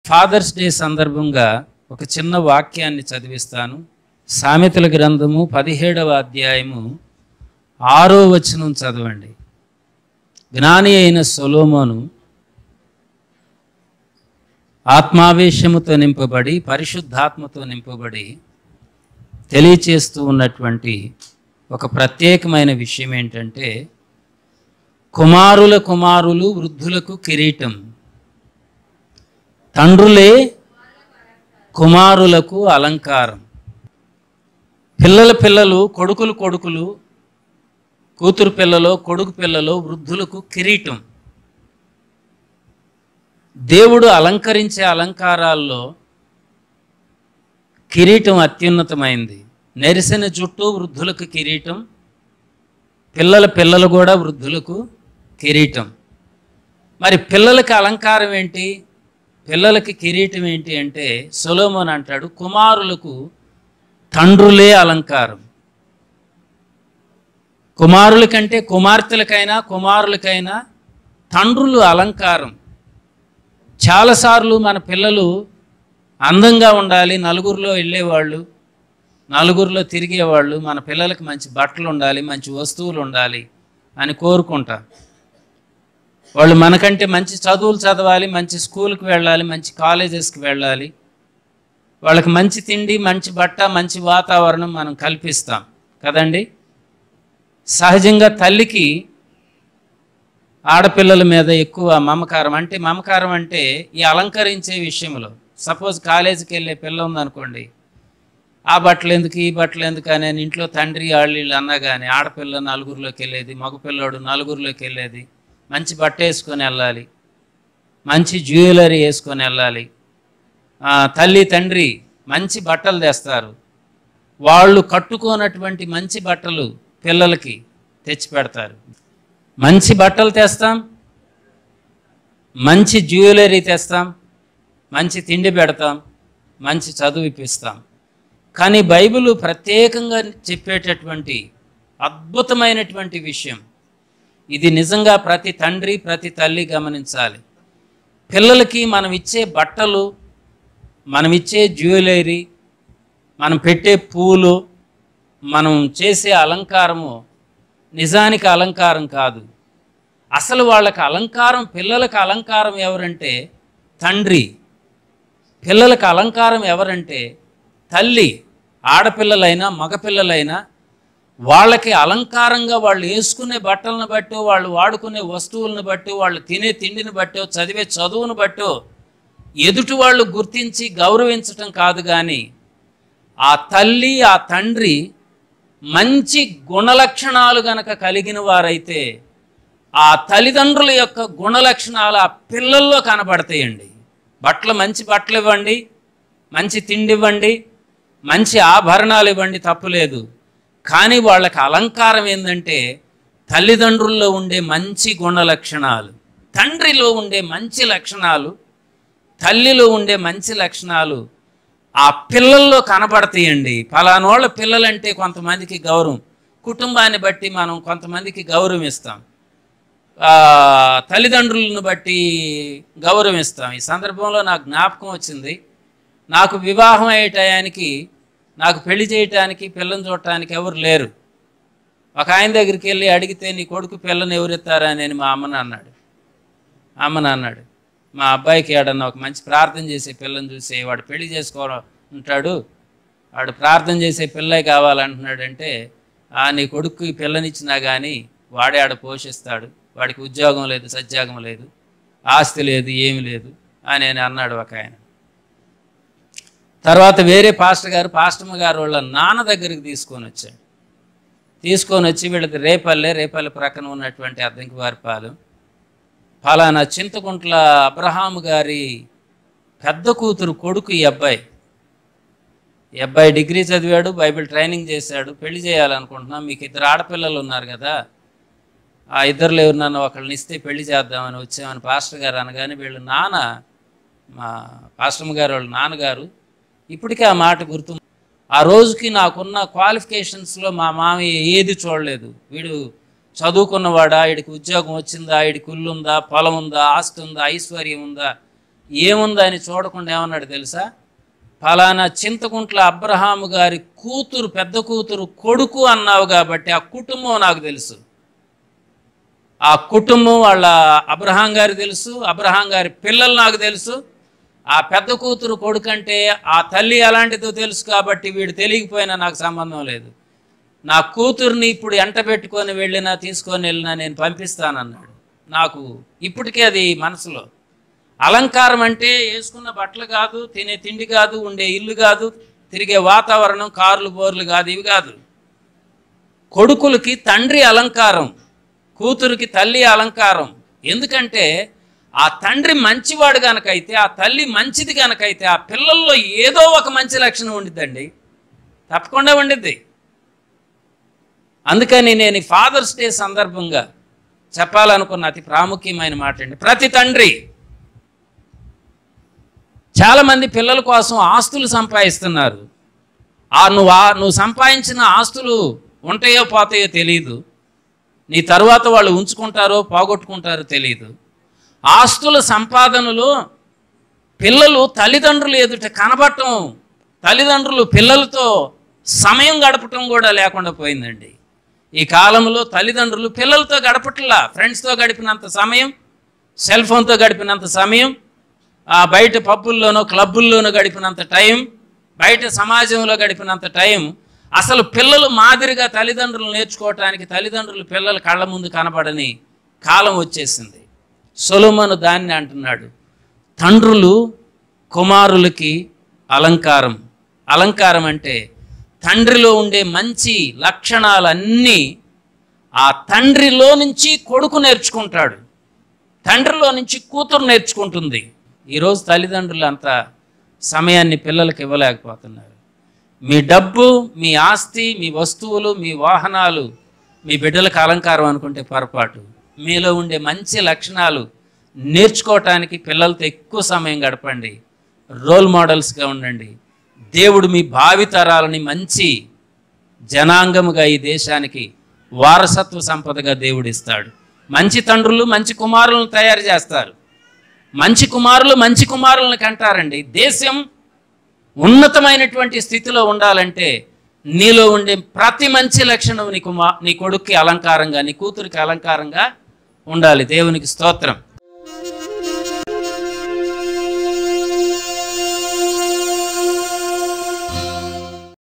fathers day సందర్భంగా ఒక చిన్న వాక్యాన్ని చదివిస్తాను సామెతల గ్రంథము పదిహేడవ అధ్యాయము ఆరో వచనం చదవండి జ్ఞాని అయిన సొలోమోను ఆత్మావేశముతో నింపబడి పరిశుద్ధాత్మతో నింపబడి తెలియచేస్తూ ఉన్నటువంటి ఒక ప్రత్యేకమైన విషయం ఏంటంటే కుమారుల కుమారులు వృద్ధులకు కిరీటం తండ్రులే కుమారులకు అలంకారం పిల్లల పిల్లలు కొడుకులు కొడుకులు కూతురు పిల్లలో కొడుకు పిల్లలో వృద్ధులకు కిరీటం దేవుడు అలంకరించే అలంకారాల్లో కిరీటం అత్యున్నతమైంది నెరిసిన జుట్టు వృద్ధులకు కిరీటం పిల్లల పిల్లలు కూడా వృద్ధులకు కిరీటం మరి పిల్లలకి అలంకారం ఏంటి పిల్లలకి కిరీటం ఏంటి అంటే సొలోమోన్ అంటాడు కుమారులకు తండ్రులే అలంకారం కుమారుల కంటే కుమార్తెలకైనా కుమారులకైనా తండ్రులు అలంకారం చాలాసార్లు మన పిల్లలు అందంగా ఉండాలి నలుగురిలో వెళ్ళేవాళ్ళు నలుగురిలో తిరిగేవాళ్ళు మన పిల్లలకి మంచి బట్టలు ఉండాలి మంచి వస్తువులు ఉండాలి అని కోరుకుంటాం వాళ్ళు మనకంటే మంచి చదువులు చదవాలి మంచి స్కూల్కి వెళ్ళాలి మంచి కాలేజెస్కి వెళ్ళాలి వాళ్ళకి మంచి తిండి మంచి బట్ట మంచి వాతావరణం మనం కల్పిస్తాం కదండి సహజంగా తల్లికి ఆడపిల్లల మీద ఎక్కువ మమకారం అంటే మమకారం అంటే ఈ అలంకరించే విషయంలో సపోజ్ కాలేజీకి వెళ్ళే పిల్ల ఉందనుకోండి ఆ బట్టలు ఎందుకు ఈ బట్టలు ఎందుకు అని అని ఇంట్లో తండ్రి వాళ్ళు వీళ్ళు అన్నా కానీ ఆడపిల్ల నలుగురిలోకి వెళ్ళేది మగపిల్లోడు నలుగురిలోకి వెళ్ళేది మంచి బట్ట వేసుకొని వెళ్ళాలి మంచి జ్యువెలరీ వేసుకొని వెళ్ళాలి ఆ, తల్లి తండ్రి మంచి బట్టలు తెస్తారు వాళ్ళు కట్టుకోనటువంటి మంచి బట్టలు పిల్లలకి తెచ్చి పెడతారు మంచి బట్టలు తెస్తాం మంచి జ్యువెలరీ తెస్తాం మంచి తిండి పెడతాం మంచి చదువు ఇప్పిస్తాం కానీ బైబిల్ ప్రత్యేకంగా చెప్పేటటువంటి అద్భుతమైనటువంటి విషయం ఇది నిజంగా ప్రతి తండ్రి ప్రతి తల్లి గమనించాలి పిల్లలకి మనం ఇచ్చే బట్టలు మనం ఇచ్చే జ్యువెలరీ మనం పెట్టే పూలు మనం చేసే అలంకారము నిజానికి అలంకారం కాదు అసలు వాళ్ళకి అలంకారం పిల్లలకు అలంకారం ఎవరంటే తండ్రి పిల్లలకు అలంకారం ఎవరంటే తల్లి ఆడపిల్లలైనా మగపిల్లలైనా వాళ్ళకి అలంకారంగా వాళ్ళు వేసుకునే బట్టలను బట్టో వాళ్ళు వాడుకునే వస్తువులను బట్టో వాళ్ళు తినే తిండిని బట్టో చదివే చదువును బట్టో ఎదుటి వాళ్ళు గుర్తించి గౌరవించటం కాదు కానీ ఆ తల్లి ఆ తండ్రి మంచి గుణలక్షణాలు గనక కలిగిన వారైతే ఆ తల్లిదండ్రుల యొక్క గుణలక్షణాలు ఆ పిల్లల్లో కనబడతాయండి బట్టలు మంచి బట్టలు ఇవ్వండి మంచి తిండి ఇవ్వండి మంచి ఆభరణాలు ఇవ్వండి తప్పులేదు కానీ వాళ్ళకి అలంకారం ఏంటంటే తల్లిదండ్రుల్లో ఉండే మంచి గుణ లక్షణాలు తండ్రిలో ఉండే మంచి లక్షణాలు తల్లిలో ఉండే మంచి లక్షణాలు ఆ పిల్లల్లో కనబడతాయండి ఫలానోళ్ళ పిల్లలంటే కొంతమందికి గౌరవం కుటుంబాన్ని బట్టి మనం కొంతమందికి గౌరవం ఇస్తాం ఆ, తల్లిదండ్రులను బట్టి గౌరవం ఇస్తాం ఈ సందర్భంలో నాకు జ్ఞాపకం వచ్చింది నాకు వివాహం అయ్యే టయానికి నాకు పెళ్లి చేయటానికి పిల్లని చూడటానికి ఎవరు లేరు ఒక ఆయన దగ్గరికి వెళ్ళి అడిగితే నీ కొడుకు పిల్లని ఎవరెత్తారా అని మా అమ్మని అన్నాడు అమ్మని అన్నాడు మా అబ్బాయికి ఏడన్నా ఒక మంచి ప్రార్థన చేసే పిల్లని చూసి వాడు పెళ్లి చేసుకోవాలి ఉంటాడు వాడు ప్రార్థన చేసే పిల్లే కావాలంటున్నాడంటే ఆ నీ కొడుకు ఈ పిల్లనిచ్చినా కానీ వాడే ఆడ పోషిస్తాడు వాడికి ఉద్యోగం లేదు సద్యోగం లేదు ఆస్తి లేదు ఏమి లేదు అని అని అన్నాడు ఒక ఆయన తర్వాత వేరే పాస్టర్ గారు పాస్టమ్మ గారు వాళ్ళ నాన్న దగ్గరికి తీసుకొని వచ్చాడు తీసుకొని వచ్చి వీళ్ళది రేపల్లె రేపల్లె ప్రక్కన ఉన్నటువంటి అద్దంకి వారిపాలెం ఫలానా చింతకుంట్ల అబ్రహాము గారి పెద్ద కూతురు కొడుకు ఈ అబ్బాయి ఈ అబ్బాయి డిగ్రీ చదివాడు బైబిల్ ట్రైనింగ్ చేశాడు పెళ్లి చేయాలనుకుంటున్నాం మీకు ఇద్దరు ఆడపిల్లలు ఉన్నారు కదా ఆ ఇద్దరులో ఎవరినన్నా ఒకళ్ళని ఇస్తే పెళ్లి చేద్దామని వచ్చామని పాస్టర్ గారు అనగానే వీళ్ళు నాన్న మా పాస్టమ్ గారు వాళ్ళ నాన్నగారు ఇప్పటికీ ఆ మాట గుర్తు ఆ రోజుకి నాకున్న క్వాలిఫికేషన్స్లో మా మామయ్య ఏది చూడలేదు వీడు చదువుకున్నవాడా వీడికి ఉద్యోగం వచ్చిందా వీడికి ఇల్లు ఉందా పొలం ఉందా ఆస్తి ఉందా ఐశ్వర్యం ఉందా ఏముందని చూడకుండా ఏమన్నాడు తెలుసా ఫలానా చింతకుంట్ల అబ్రహాము గారి కూతురు పెద్ద కూతురు కొడుకు అన్నావు కాబట్టి ఆ కుటుంబం నాకు తెలుసు ఆ కుటుంబం వాళ్ళ అబ్రహాం గారి తెలుసు అబ్రహాం గారి పిల్లలు నాకు తెలుసు ఆ పెద్ద కూతురు కొడుకంటే ఆ తల్లి ఎలాంటిదో తెలుసు కాబట్టి వీడు తెలియకపోయినా నాకు సంబంధం లేదు నా కూతుర్ని ఇప్పుడు ఎంట పెట్టుకొని వెళ్ళినా తీసుకొని వెళ్ళినా నేను పంపిస్తానన్నాడు నాకు ఇప్పటికే అది మనసులో అలంకారం అంటే వేసుకున్న బట్టలు కాదు తినే తిండి కాదు ఉండే ఇల్లు కాదు తిరిగే వాతావరణం కార్లు బోర్లు కాదు ఇవి కాదు కొడుకులకి తండ్రి అలంకారం కూతురికి తల్లి అలంకారం ఎందుకంటే ఆ తండ్రి మంచివాడు గనకైతే ఆ తల్లి మంచిది గనకైతే ఆ పిల్లల్లో ఏదో ఒక మంచి లక్షణం ఉండిద్దండి తప్పకుండా ఉండిద్ది అందుకని నేను ఈ ఫాదర్స్ డే సందర్భంగా చెప్పాలనుకున్న అతి ప్రాముఖ్యమైన మాట అండి ప్రతి తండ్రి చాలామంది పిల్లల కోసం ఆస్తులు సంపాదిస్తున్నారు ఆ నువ్వు ఆ నువ్వు సంపాదించిన ఆస్తులు ఉంటాయో పోతాయో తెలియదు నీ తరువాత వాళ్ళు ఉంచుకుంటారో పోగొట్టుకుంటారో తెలియదు ఆస్తుల సంపాదనలో పిల్లలు తల్లిదండ్రులు ఎదుట కనబడటం తల్లిదండ్రులు పిల్లలతో సమయం గడపటం కూడా లేకుండా పోయిందండి ఈ కాలంలో తల్లిదండ్రులు పిల్లలతో గడపట్లా ఫ్రెండ్స్తో గడిపినంత సమయం సెల్ ఫోన్తో గడిపినంత సమయం ఆ బయట పబ్బుల్లోనో క్లబ్బుల్లోనో గడిపినంత టైం బయట సమాజంలో గడిపినంత టైం అసలు పిల్లలు మాదిరిగా తల్లిదండ్రులు నేర్చుకోవటానికి తల్లిదండ్రులు పిల్లల కళ్ళ ముందు కనబడని కాలం వచ్చేసింది సొలొమోను దాన్ని అంటున్నాడు తండ్రులు కుమారులకి అలంకారం అలంకారం అంటే తండ్రిలో ఉండే మంచి లక్షణాలన్నీ ఆ తండ్రిలో నుంచి కొడుకు నేర్చుకుంటాడు తండ్రిలో నుంచి కూతురు నేర్చుకుంటుంది ఈరోజు తల్లిదండ్రులు అంత సమయాన్ని పిల్లలకు ఇవ్వలేకపోతున్నారు మీ డబ్బు మీ ఆస్తి మీ వస్తువులు మీ వాహనాలు మీ బిడ్డలకు అలంకారం అనుకుంటే పొరపాటు మీలో ఉండే మంచి లక్షణాలు నేర్చుకోవటానికి పిల్లలతో ఎక్కువ సమయం గడపండి రోల్ మోడల్స్గా ఉండండి దేవుడు మీ భావితరాలని మంచి జనాంగముగా ఈ దేశానికి వారసత్వ సంపదగా దేవుడు ఇస్తాడు మంచి తండ్రులు మంచి కుమారులను తయారు చేస్తారు మంచి కుమారులు మంచి కుమారులను కంటారండి దేశం ఉన్నతమైనటువంటి స్థితిలో ఉండాలంటే నీలో ఉండే ప్రతి మంచి లక్షణం నీ కుమా నీ కొడుక్కి అలంకారంగా నీ కూతురికి అలంకారంగా ఉండాలి దేవునికి స్తోత్రం